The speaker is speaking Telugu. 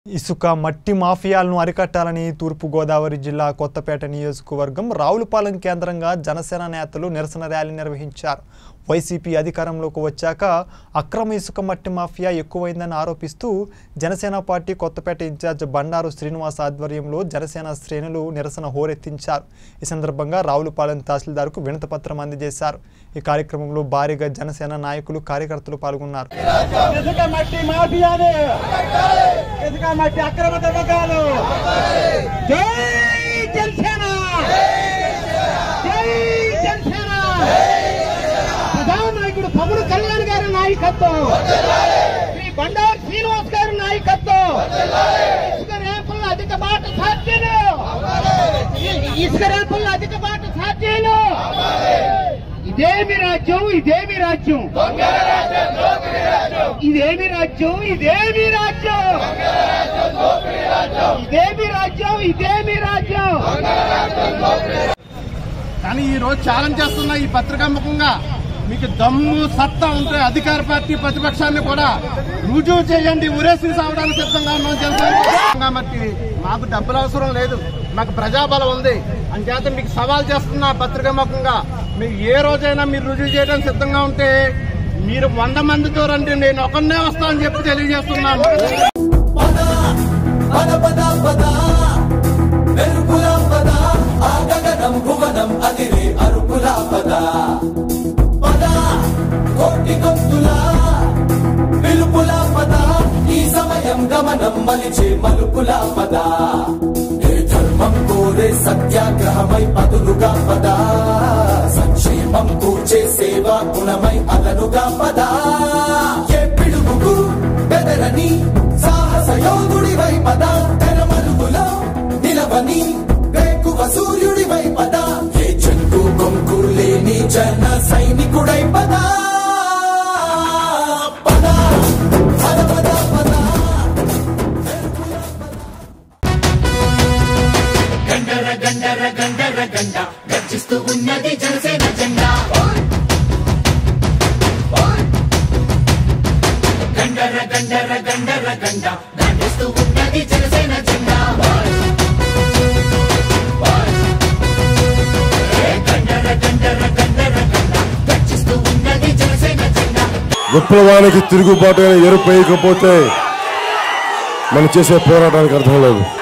ఇసుక మట్టి మాఫియాలను అరికట్టాలని తూర్పుగోదావరి జిల్లా కొత్తపేట నియోజకవర్గం రావులపాలెం కేంద్రంగా జనసేన నేతలు నిరసన ర్యాలీ నిర్వహించారు వైసీపీ అధికారంలోకి వచ్చాక అక్రమ ఇసుక మట్టి మాఫియా ఎక్కువైందని ఆరోపిస్తూ జనసేన పార్టీ కొత్తపేట ఇన్ఛార్జ్ బండారు శ్రీనివాస్ ఆధ్వర్యంలో జనసేన శ్రేణులు నిరసన హోరెత్తించారు ఈ సందర్భంగా రావులపాలెం తహసీల్దార్కు వినతిపత్రం అందజేశారు ఈ కార్యక్రమంలో భారీగా జనసేన నాయకులు కార్యకర్తలు పాల్గొన్నారు ఇసుక మట్టి మాఫియాని ఇసుక మట్టి అక్రమ తవ్వకాలు జై జనసేన జై జనసేన ప్రధాన నాయకుడు పవన్ కళ్యాణ్ గారి నాయకత్వం శ్రీ బండారు శ్రీనివాస్ గారి నాయకత్వం ఇసుక రేపుల్లో అధిక బాట సాధ్యలు ఇసుక రేపుల్లో అధిక బాట సాధ్యాలు ఇదేమి రాజ్యం ఇదేమి రాజ్యం ఇదేమి రాజ్యం ఇదేమి రాజ్యం ఇదేమి రాజ్యం ఇదేమి రాజ్యం కానీ ఈ రోజు ఛాలెంజ్ చేస్తున్న ఈ పత్రికా ముఖంగా మీకు దమ్ము సత్తా ఉంటే అధికార పార్టీ ప్రతిపక్షాన్ని కూడా రుజువు చేయండి ఉరేసి సావడానికి సిద్ధంగా ఉన్నాం జనసేన కాబట్టి మాకు డబ్బులు అవసరం లేదు మాకు ప్రజాబలం ఉంది అంచేత మీకు సవాల్ చేస్తున్న పత్రికా ముఖంగా మీరు ఏ రోజైనా మీరు రుజువు చేయడానికి సిద్ధంగా ఉంటే మీరు వంద మందితో రండి నేను ఒకరినే వస్తానని చెప్పి తెలియజేస్తున్నాను పద పద పద మెరుపుల పద ఆ గగనం భువనం అదిరే అరుపుల పద పద కోటి గొంతుల పిలుపుల పద ఈ సమయం గమనం మలిచే మలుపుల పద ఏ ధర్మం కోరే సత్యాగ్రహమై పదులుగా పద సంక్షేమం కూర్చే సేవా గుణమై అలనుగా పద ఏ పిడుగుకు బెదరని సాహస యోగుడివై పద తెరమలుగులో నిలవని వేకువ సూర్యుడివై పద ఏ చెంగు కొంకు లేని జన సైనికుడై పద పద పద పద పద గండర గండర గండర గండ గర్జిస్తూ ఉన్నది జనసేన జెండా గండర గండర గండర గండ గర్జిస్తూ ఉన్నది జనసేన జెండా ఏ గండర గండర గండర గండ గర్జిస్తూ ఉన్నది జనసేన జెండా విప్లవానికి తిరుగుబాటు ఎరుపేయకపోతే మనం చేసే పోరాటానికి అర్థం లేదు